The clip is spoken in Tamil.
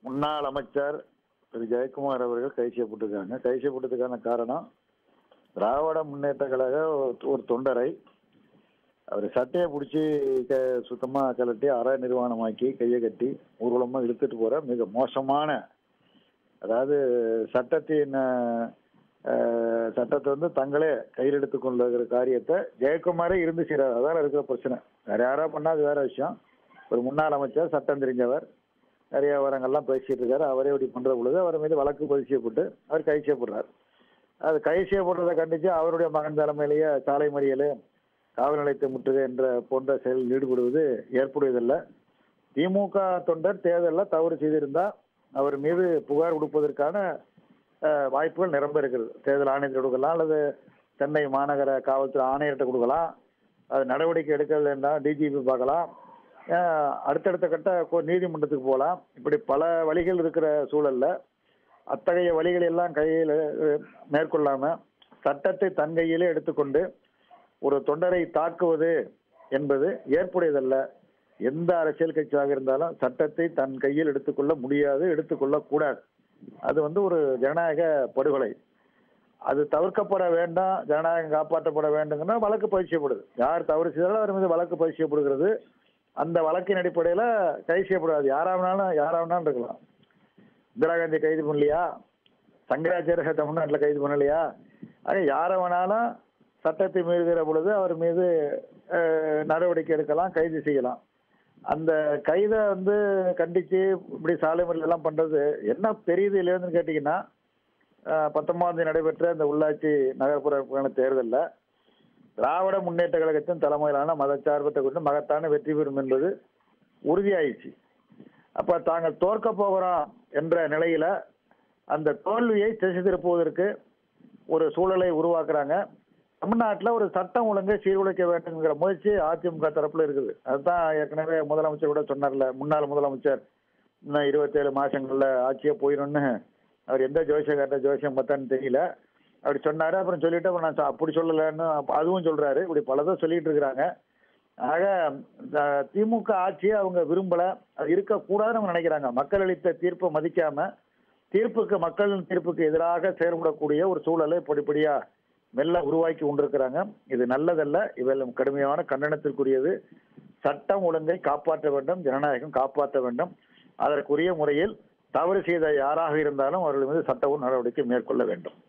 முன்னாள் அமைச்சர் திரு ஜெயக்குமார் அவர்கள் கைது செய்யப்பட்டிருக்காங்க கைது செய்யப்பட்டதுக்கான காரணம் திராவிட முன்னேற்ற கழக ஒரு- ஒரு தொண்டரை அவர் சட்டையை பிடிச்சி க சுத்தமாக கலட்டி அற நிர்வாணமாக்கி கையை கட்டி ஊர்வலமாக இழுத்துட்டு போகிற மிக மோசமான அதாவது சட்டத்தின் அஹ், சட்டத்தை வந்து தங்களே கையில் எடுத்துக்கொள்ளுகிற காரியத்தை ஜெயக்குமாரே இருந்து செய்கிறார் அதான் இருக்கிற பிரச்சனை வேற யாரா பண்ணா அது வேற விஷயம் ஒரு முன்னாள் அமைச்சர் சட்டம் தெரிஞ்சவர் நிறைய விவரங்கள்லாம் பேசிட்டு இருக்காரு அவரே இப்படி பண்ற பொழுது அவர் மீது வழக்கு பதிவு செய்யப்பட்டு அவர் கைது செய்யப்படுறார் அது கைது செய்யப்படுறதை கண்டித்து அவருடைய மகன் தலைமையிலேயே சாலை மறியல் காவல் நிலையத்தை முற்றுகை என்ற போன்ற செயலில் ஈடுபடுவது ஏற்புடையதல்ல திமுக தொண்டர் தேர்தலில் தவறு செய்திருந்தால் அவர் மீது புகார் கொடுப்பதற்கான அஹ், வாய்ப்புகள் நிரம்ப இருக்குது தேர்தல் ஆணையத்தில் கொடுக்கலாம் அல்லது சென்னை மாநகர காவல்துறை ஆணையர்கிட்ட கொடுக்கலாம் அது நடவடிக்கை எடுக்கிறது என்றால் டிஜிபி பார்க்கலாம் அஹ், அடுத்தடுத்த கட்ட கோ- நீதிமன்றத்துக்கு போகலாம் இப்படி பல வழிகள் இருக்கிற சூழல்ல அத்தகைய வழிகள் எல்லாம் கையில் அஹ், மேற்கொள்ளாம சட்டத்தை தன் கையிலே எடுத்துக்கொண்டு ஒரு தொண்டரை தாக்குவது என்பது ஏற்புடையதல்ல எந்த அரசியல் கட்சியாக இருந்தாலும் சட்டத்தை தன் கையில் எடுத்துக்கொள்ள முடியாது எடுத்துக்கொள்ள கூடாது அது வந்து ஒரு ஜனநாயக படுகொலை அது தவிர்க்கப்பட வேண்டாம் ஜனநாயகம் காப்பாற்றப்பட வேண்டுங்கன்னா வழக்கு பதிவு செய்யப்படுது யார் தவறு செய்தாலும் அவர் மீது வழக்கு பதிவு செய்யப்படுகிறது அந்த வழக்கின் அடிப்படையில் கைது செய்யப்படாது யாராவனாலும் யாராவனாலும் இருக்கலாம் இந்திரா காந்தி கைது பண்ணலையா சங்கராச்சாரிய தமிழ்நாட்டில் கைது பண்ணலையா ஆக யாரை வேணாலும் சட்டத்தை மீறுகிற பொழுது அவர் மீது அஹ், நடவடிக்கை எடுக்கலாம் கைது செய்யலாம் அந்த கைதை வந்து கண்டித்து இப்படி சாலை மறியல் எல்லாம் பண்ணுறது என்ன பெரியது இல்லைன்னு கேட்டிங்கன்னா அஹ், பத்தொன்பதாம் தேதி நடைபெற்ற இந்த உள்ளாட்சி நகர்ப்புற தேர்தலில் திராவிட முன்னேற்ற கழகத்தின் தலைமையிலான மதச்சார்பற்ற கூட்டம் மகத்தான வெற்றி பெறும் என்பது உறுதியாயிடுச்சு அப்ப தாங்கள் தோற்க போகிறோம் என்ற நிலையில அந்த தோல்வியை திசை திருப்புவதற்கு ஒரு சூழலை உருவாக்குறாங்க தமிழ்நாட்டில் ஒரு சட்டம் ஒழுங்கை சீர்குலைக்க வேண்டுங்கிற முயற்சி அதிமுக தரப்புல இருக்குது அதுதான் ஏற்கனவே முதலமைச்சர் கூட சொன்னார்ல முன்னாள் முதலமைச்சர் இன்னும் இருபத்தேழு மாசங்கள்ல ஆட்சியே போயிடும்னு அவர் எந்த ஜோசியம் கேட்ட ஜோசியம் பார்த்தான்னு தெரியல அப்படி சொன்னாரு அப்புறம் சொல்லிட்டு அப்புறம் நான் சொ- அப்படி சொல்லலைன்னு அப்ப அதுவும் சொல்றாரு இப்படி பலதும் சொல்லிட்டு இருக்கிறாங்க ஆக இந்த திமுக ஆட்சியை அவங்க விரும்பல அது இருக்கக்கூடாதுன்னு அவங்க நினைக்கிறாங்க மக்கள் அளித்த தீர்ப்பை மதிக்காம தீர்ப்புக்கு மக்களின் தீர்ப்புக்கு எதிராக செயல்படக்கூடிய ஒரு சூழலை படிப்படியா மெல்ல உருவாக்கி கொண்டிருக்கிறாங்க இது நல்லதல்ல இவெல்லாம் கடுமையான கண்டனத்திற்குரியது சட்டம் ஒழுங்கை காப்பாற்ற வேண்டும் ஜனநாயகம் காப்பாற்ற வேண்டும் அதற்குரிய முறையில் தவறு செய்த யாராக இருந்தாலும் அவர்கள் மீது சட்ட நடவடிக்கை மேற்கொள்ள வேண்டும்